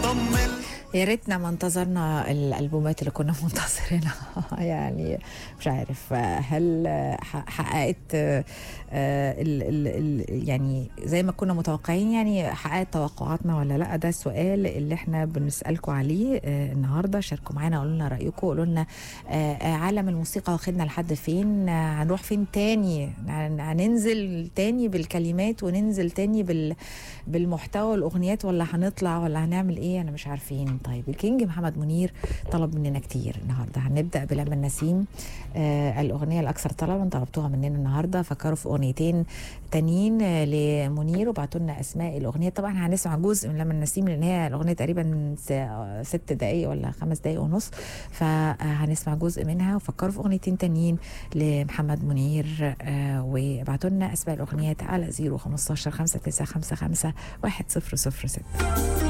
طمن يا ريتنا ما انتظرنا الالبومات اللي كنا منتظرينها يعني مش عارف هل حققت آه، ال ال ال يعني زي ما كنا متوقعين يعني حققت توقعاتنا ولا لا ده السؤال اللي احنا بنسالكم عليه آه، النهارده شاركوا معانا قولوا لنا رايكم قولوا لنا آه، عالم الموسيقى واخدنا لحد فين آه، هنروح فين تاني هن- هننزل تاني بالكلمات وننزل تاني بال بالمحتوى الاغنيات ولا هنطلع ولا هنعمل ايه انا مش عارفين طيب الكينج محمد منير طلب مننا كتير النهارده هنبدا بلما النسيم آه الاغنيه الاكثر طلبا طلبتوها مننا النهارده فكروا في اغنيتين تانيين آه لمنير وبعتوا لنا اسماء الاغنيه طبعا هنسمع جزء من لما النسيم لان هي الاغنيه تقريبا س- آه، ست دقائق ولا خمس دقائق ونص فهنسمع جزء منها وفكروا في اغنيتين تانيين لمحمد منير آه وابعتوا لنا اسماء الاغنيات على 015 5955 1006